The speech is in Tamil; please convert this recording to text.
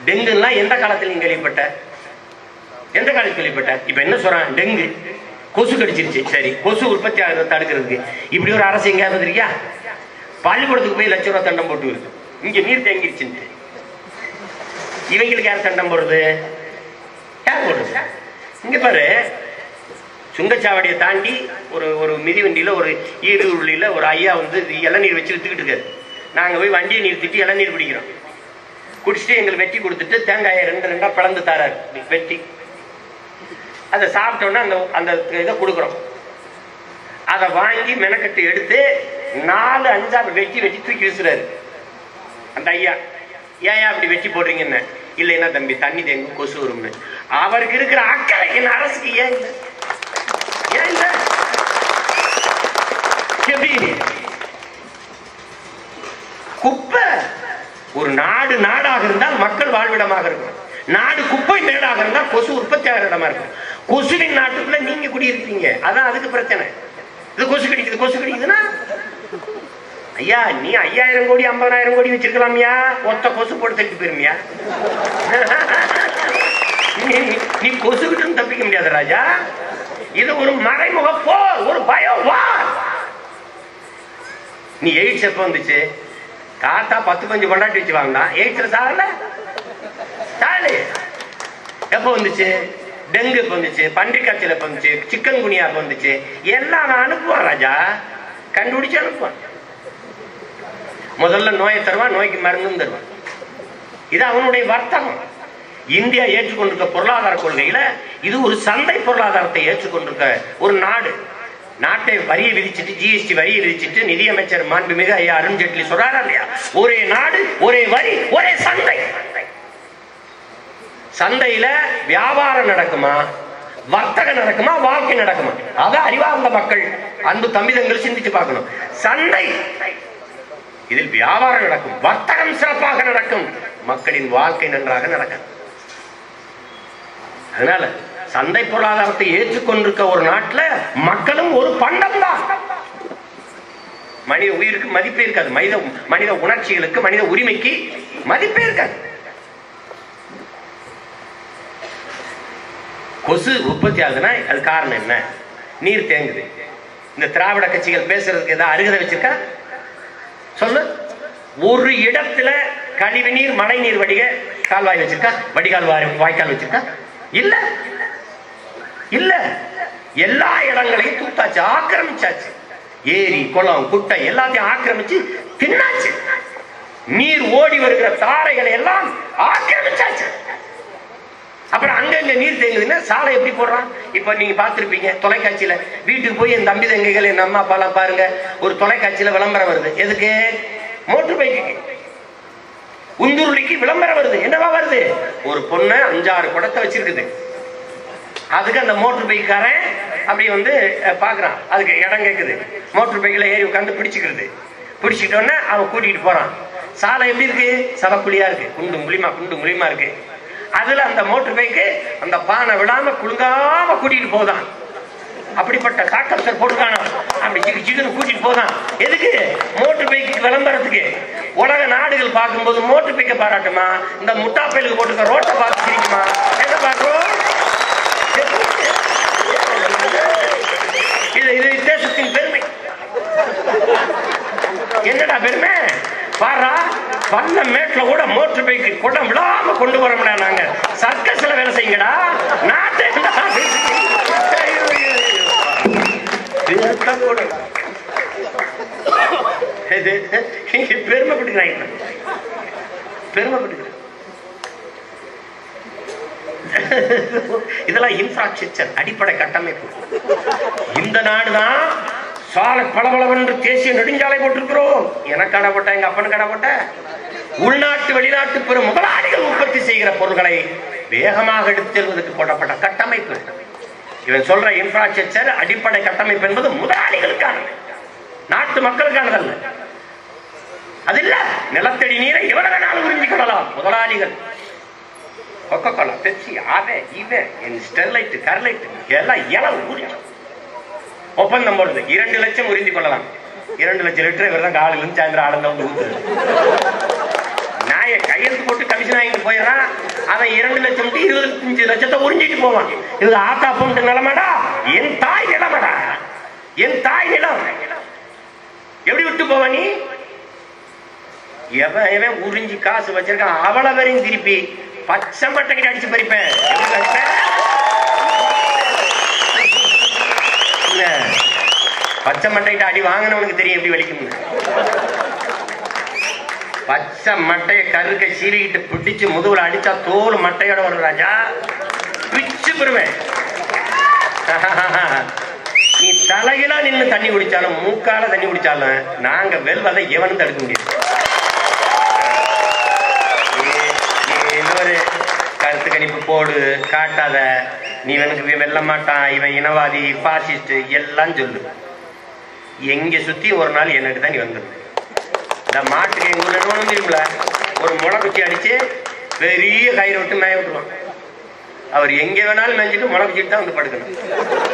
டெங்குலாம் எந்த காலத்துல நீங்க கேள்விப்பட்ட எந்த காலத்தில் கேள்விப்பட்ட இப்ப என்ன சொல்றான் டெங்கு கொசு கடிச்சிருச்சு சரி கொசு உற்பத்தி ஆகிறத தடுக்கிறதுக்கு இப்படி ஒரு அரசு எங்கேயாவது வந்திருக்கியா பள்ளிக்கூடத்துக்கு போய் லட்ச ரூபா தண்டம் போட்டு வருது இங்க நீர் தேங்கிருச்சுன்ட்டு இவங்களுக்கு யார் தண்டம் போடுறது யார் போடுறது இங்க பாரு சுங்கச்சாவடியை தாண்டி ஒரு ஒரு மிதிவண்டியில ஒரு ஈடுள்ளில ஒரு ஐயா வந்து இளநீர் வச்சு வித்துக்கிட்டு இருக்காரு நாங்க போய் வண்டியை நிறுத்திட்டு இளநீர் குடிக்கிறோம் குடிச்சிட்டு எங்களுக்கு வெட்டி கொடுத்துட்டு தேங்காயை ரெண்டு ரெண்டா பிளந்து தராரு வெட்டி அதை சாப்பிட்டோன்னா அந்த அந்த இதை கொடுக்குறோம் அதை வாங்கி மெனக்கட்டு எடுத்து நாலு அஞ்சா வெட்டி வெட்டி தூக்கி வீசுறாரு அந்த ஐயா ஏன் அப்படி வெட்டி போடுறீங்கன்னு இல்லைன்னா தம்பி தண்ணி தேங்கும் கொசு வரும்னு அவருக்கு இருக்கிற அக்கறை என் அரசுக்கு ஏன் இல்லை ஏன் இல்லை எப்படி குப்பை ஒரு நாடு நாடாக இருந்தால் மக்கள் வாழ்விடமாக இருக்கும் நாடு குப்பை மேடாக இருந்தால் கொசு உற்பத்தி ஆகிற இடமா இருக்கும் கொசுவின் நாட்டுக்குள்ள நீங்க குடியிருக்கீங்க அதான் அதுக்கு பிரச்சனை இது கொசு கடிக்குது கொசு கடிக்குதுன்னா ஐயா நீ ஐயாயிரம் கோடி ஐம்பதாயிரம் கோடி வச்சிருக்கலாம்யா ஒத்த கொசு போட்டு தட்டி போயிருமியா நீ நீ கொசுகிட்ட இருந்து தப்பிக்க முடியாது ராஜா இது ஒரு மறைமுக போர் ஒரு பயம் வா நீ எய்ட்ஸ் எப்ப வந்துச்சு தாத்தா பத்து பஞ்சு கொண்டாட்டி வச்சு வாங்கினா எய்ட்ஸ்ல சாகல சாலு எப்ப வந்துச்சு டெங்கு எப்ப வந்துச்சு பன்றிக் காய்ச்சல் எப்ப வந்துச்சு சிக்கன் குனியா எப்ப வந்துச்சு எல்லாம் நான் அனுப்புவான் ராஜா கண்டுபிடிச்சு அனுப்புவான் முதல்ல நோயை தருவான் நோய்க்கு மருந்தும் தருவான் இது அவனுடைய வர்த்தகம் இந்தியா ஏற்றுக்கொண்டிருக்க பொருளாதார கொள்கையில இது ஒரு சந்தை பொருளாதாரத்தை ஏற்றுக்கொண்டிருக்க ஒரு நாடு நாட்டை வரியை விதிச்சிட்டு ஜிஎஸ்டி வரியை விதிச்சிட்டு நிதியமைச்சர் மாண்புமிகு ஐயா அருண் ஜேட்லி சொல்றாரா இல்லையா ஒரே நாடு ஒரே வரி ஒரே சந்தை சந்தையில வியாபாரம் நடக்குமா வர்த்தகம் நடக்குமா வாழ்க்கை நடக்குமா அத அறிவார்ந்த மக்கள் அன்பு தம்பிதங்கள் சிந்திச்சு பார்க்கணும் சந்தை இதில் வியாபாரம் நடக்கும் வர்த்தகம் சிறப்பாக நடக்கும் மக்களின் வாழ்க்கை நன்றாக நடக்கும் அதனால சந்தை பொருளாதாரத்தை ஏற்றுக்கொண்டிருக்க ஒரு நாட்டுல மக்களும் ஒரு பண்டம் தான் மனித உயிருக்கு மதிப்பே இருக்காது மனித மனித உணர்ச்சிகளுக்கு மனித உரிமைக்கு மதிப்பே இருக்காது கொசு உற்பத்தி ஆகுதுன்னா அது காரணம் என்ன நீர் தேங்குது இந்த திராவிட கட்சிகள் பேசுறதுக்கு ஏதாவது அருகதை வச்சிருக்கா சொல்லு ஒரு இடத்துல கழிவு நீர் மழை நீர் வடிக கால்வாய் வச்சிருக்கா வடிகால் வாரி- வாய்க்கால் வச்சிருக்கா இல்ல இல்ல எல்லா இடங்களையும் தூத்தாச்சு ஆக்கிரமிச்சாச்சு ஏரி குளம் குட்டை எல்லாத்தையும் ஆக்கிரமிச்சு தின்னாச்சு நீர் ஓடி வருகிற தாரைகளை எல்லாம் ஆக்கிரமிச்சாச்சு அப்புறம் அங்கங்க நீர் தேங்குதுன்னா சாலை எப்படி போடுறான் இப்ப நீங்க பார்த்திருப்பீங்க தொலைக்காட்சியில வீட்டுக்கு போய் என் தம்பி தங்கைகள் என் அம்மா அப்பா எல்லாம் பாருங்க ஒரு தொலைக்காட்சியில விளம்பரம் வருது எதுக்கு மோட்டர் பைக்கு உந்துருளிக்கு விளம்பரம் வருது என்னவா வருது ஒரு பொண்ணு அஞ்சாறு குடத்தை வச்சிருக்குது அதுக்கு அந்த மோட்டர் பைக்காரன் அப்படி வந்து அஹ், பார்க்கறான் அதுக்கு இடம் கேக்குது மோட்டர் பைக்கில் ஏறி உட்காந்து பிடிச்சிக்கிறது பிடிச்சிட்டோன்னே அவன் கூட்டிகிட்டு போறான் சாலை எப்படி இருக்கு சவக்குழியா இருக்கு குண்டு முளிமா குண்டு முளிமா இருக்கு அதுல அந்த மோட்டர் பைக்கு அந்த பானை விடாம குலுங்காம கூட்டிட்டு போதான் அப்படிப்பட்ட காக்கப்சர் போட்டுக்கானா அப்படி சிக்கு சிக்குன்னு கூட்டிட்டு போதான் எதுக்கு மோட்டர் பைக்கு விளம்பரத்துக்கு உலக நாடுகள் பார்க்கும்போது மோட்டர் பைக்கை பாராட்டுமா இந்த முட்டா பைலுக்கு போட்டுக்க ரோட்டை பார்த்து சிரிக்குமா என்ன பார்க்கும் இது இது தேசத்தின் பெருமை என்னடா பெருமை பாரா பல்ல மேட்ல கூட மோட்டர் பைக்கு குடம் விடாம கொண்டு வரோம்டா நாங்க சர்க்கஸ்ல வேலை செய்யுங்கடா நாட்டை ஐயோ, ஐயோ, ஐயோ. திருத்த கூட. இது, இங்க பெருமைப்பட்டுக்கிறாங்க பெருமைப்பட்டுக்கிறாங்க இதெல்லாம் இன்ஃப்ராஸ்ட்ரக்சர் அடிப்படை கட்டமைப்பு இந்த நாடுதான் சாலை பளபளவென்று தேசிய நெடுஞ்சாலை போட்டிருக்கிறோம் எனக்கு கடை போட்ட எங்க அப்பனுக்கு கடை போட்ட உள்நாட்டு வெளிநாட்டு பெரும் முதலாளிகள் உற்பத்தி செய்கிற பொருட்களை வேகமாக எடுத்து செல்வதற்கு போடப்பட்ட கட்டமைப்பு இவன் சொல்ற இன்ஃப்ராஸ்ட்ரக்சர் அடிப்படை கட்டமைப்பு என்பது முதலாளிகளுக்கானது நாட்டு மக்களுக்கானதல்ல அது இல்ல நிலத்தடி நீரை எவ்வளவு வேணாலும் உறிஞ்சிக் கொள்ளலாம் முதலாளிகள் கொக்கோ கோலா பெப்சி ஆவே இவன் என் ஸ்டெர்லைட் கர்லைட் எல்லாம் இலம் உறிஞ்சும் ஒப்பந்தம் போடுது இரண்டு லட்சம் உறிஞ்சு கொள்ளலாம் இரண்டு லட்சம் லிட்டர் இவர் தான் காலையில இருந்து சாயந்தரம் ஆளுங்க வந்து ஊத்துறது நாயை கையெழுத்து போட்டு கம்மி கமிஷன் வாங்கிட்டு போயிடறான் அவன் இரண்டு லட்சம் to இருபத்தஞ்சு லட்சத்தை உறிஞ்சிட்டு போவான் இது ஆத்தா பொண்ணு நிலமடா என் தாய் நிலமடா என் தாய் நிலம் எப்படி விட்டு போவ நீ எவன் எவன் உறிஞ்சி காசு வச்சிருக்கான் அவளை வரையும் திருப்பி பச்சை மட்டைக்கிட்ட அடிச்சு பறிப்பேன் எப்படி பறிப்பேன்? என்ன? பச்சை மட்டைக்கிட்ட அடி வாங்கினவனுக்கு தெரியும் எப்படி வலிக்கும்னு பச்சை மட்டைய கருக்க சீவிக்கிட்டு பிடிச்சு முதுகுல அடிச்சா தோல் மட்டையோட வரும் ராஜா பிச்சு பெறுவேன் நீ தலைகளா நின்னு தண்ணி குடிச்சாலும் மூக்கால தண்ணி குடிச்சாலும் நாங்க வெல்வதை எவனும் தடுக்க முடியாது நீ- நீ இன்னொரு கருத்து கணிப்பு போடு காட்டாத நீ இவனுக்கு இவன் வெல்ல மாட்டான் இவன் இனவாதி பாசிஸ்ட் எல்லாம் சொல்லு எங்க சுத்தி ஒரு நாள் என்னட்டு தான் நீ வந்துரு இந்த மாட்டுக்கு எங்க ஊர்ல என்ன தெரியுமில ஒரு முளை குச்சி அடிச்சு பெரிய கயிறு விட்டு மேய விட்டுருவான் அவர் எங்க வேணாலும் மேய்ஞ்சிட்டு முளை குச்சிட்டு தான் வந்து படுக்கணும்